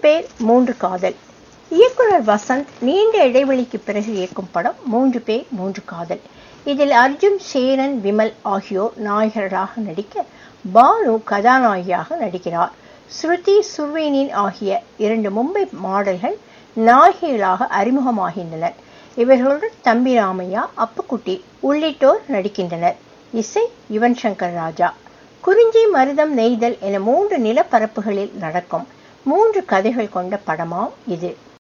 பேர் மூன்று காதல் இயக்குனர் வசந்த் நீண்ட இடைவெளிக்கு பிறகு இயக்கும் படம் மூன்று பேர் மூன்று காதல் இதில் அர்ஜுன் சேரன் விமல் ஆகியோர் நாயகர்களாக நடிக்க பானு கதாநாயகியாக நடிக்கிறார் ஸ்ருதி சுர்வேனின் ஆகிய இரண்டு மும்பை மாடல்கள் நாயகிகளாக அறிமுகமாகின்றனர் இவர்களுடன் தம்பி ராமையா அப்புக்குட்டி உள்ளிட்டோர் நடிக்கின்றனர் இசை யுவன் சங்கர் ராஜா குறிஞ்சி மருதம் நெய்தல் என மூன்று நிலப்பரப்புகளில் நடக்கும் மூன்று கதைகள் கொண்ட படமாம் இது